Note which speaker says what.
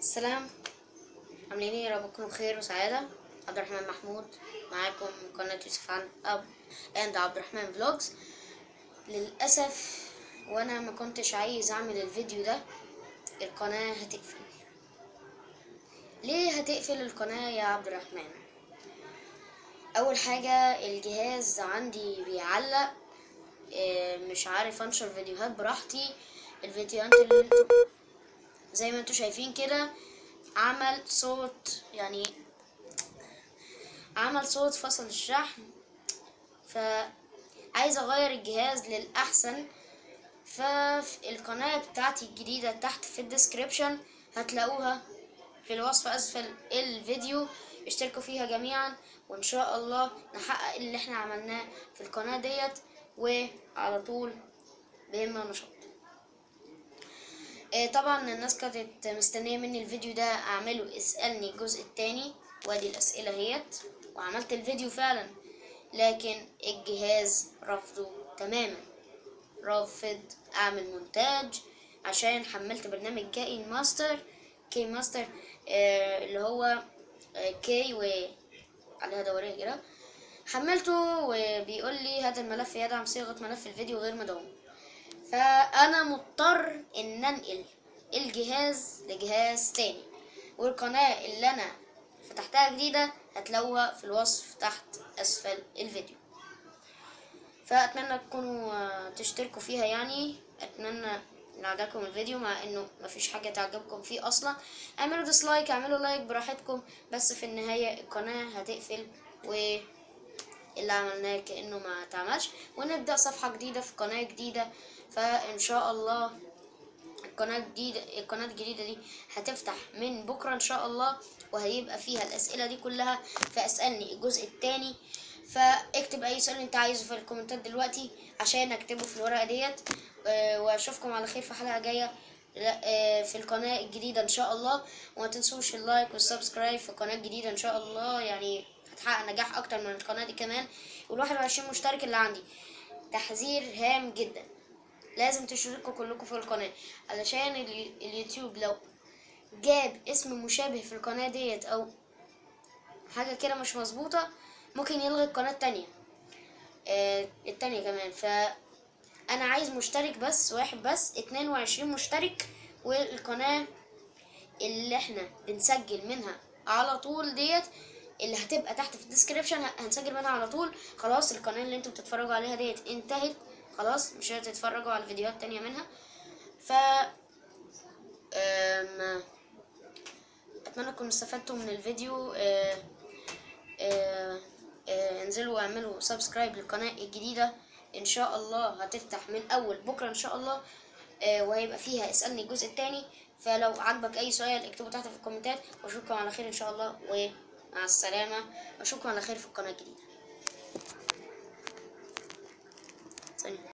Speaker 1: السلام عاملين ايه يا رب تكونوا بخير وسعادة عبد الرحمن محمود معاكم من قناة يوسف عن أب اند عبد الرحمن فلوجز للأسف وأنا ما كنتش عايز أعمل الفيديو ده القناة هتقفل ليه هتقفل القناة يا عبد الرحمن أول حاجة الجهاز عندي بيعلق إيه، مش عارف أنشر فيديوهات براحتي الفيديوهات اللي انتوا زي ما انتوا شايفين كده عمل صوت يعني عمل صوت فصل الشحن فعايز اغير الجهاز للاحسن فالقناة بتاعتي الجديدة تحت في الديسكريبشن هتلاقوها في الوصف اسفل الفيديو اشتركوا فيها جميعا وان شاء الله نحقق اللي احنا عملناه في القناة ديت وعلى طول بهمة ونشاط آه، طبعا الناس كانت مستنية مني الفيديو ده اعمله اسألني الجزء التاني وادي الاسئلة اهيت وعملت الفيديو فعلا لكن الجهاز رفضه تماما رافض اعمل مونتاج عشان حملت برنامج كي ماستر كي ماستر آه اللي هو آه كي و عليها دورية كده حملته وبيقول لي هذا الملف يدعم صيغة ملف الفيديو غير مدعوم فانا مضطر ان انقل الجهاز لجهاز تاني والقناة اللي انا فتحتها جديدة هتلاقوها في الوصف تحت اسفل الفيديو فاتمنى تكونوا آه، تشتركوا فيها يعني اتمنى ان عجبكم الفيديو مع انه مفيش حاجة تعجبكم فيه اصلا اعملوا ديسلايك اعملوا لايك براحتكم بس في النهاية القناة هتقفل و اللي عملناه كأنه ما اتعملش ونبدأ صفحة جديدة في قناة جديدة فإن شاء الله القناة الجديدة القناة الجديدة دي هتفتح من بكرة إن شاء الله وهيبقى فيها الأسئلة دي كلها فاسألني الجزء التاني فاكتب أي سؤال أنت عايزه في الكومنتات دلوقتي عشان أكتبه في الورقة ديت آه، وأشوفكم على خير في حلقة جاية لا- آه، في القناة الجديدة إن شاء الله وما تنسوش اللايك والسبسكرايب في القناة الجديدة إن شاء الله يعني هتحقق نجاح أكتر من القناة دي كمان والواحد وعشرين مشترك اللي عندي تحذير هام جدا لازم تشتركوا كلكم في القناة علشان اليو- اليوتيوب لو جاب اسم مشابه في القناة ديت أو حاجة كده مش مظبوطة ممكن يلغي القناة التانية آه التانية كمان فأنا عايز مشترك بس واحد بس اتنين وعشرين مشترك والقناة اللي احنا بنسجل منها على طول ديت اللي هتبقى تحت في الديسكريبشن هنسجل منها على طول خلاص القناة اللي انتوا بتتفرجوا عليها ديت انتهت خلاص مش هتتفرجوا على فيديوهات تانية منها ف أم... اتمنى تكونوا استفدتوا من الفيديو أه... أه... أه... انزلوا واعملوا سبسكرايب للقناة الجديدة ان شاء الله هتفتح من اول بكرة ان شاء الله أه... وهيبقى فيها اسألني الجزء التاني فلو عجبك اي سؤال اكتبه تحت في الكومنتات واشوفكم على خير ان شاء الله ومع السلامة واشوفكم على خير في القناة الجديدة ثانية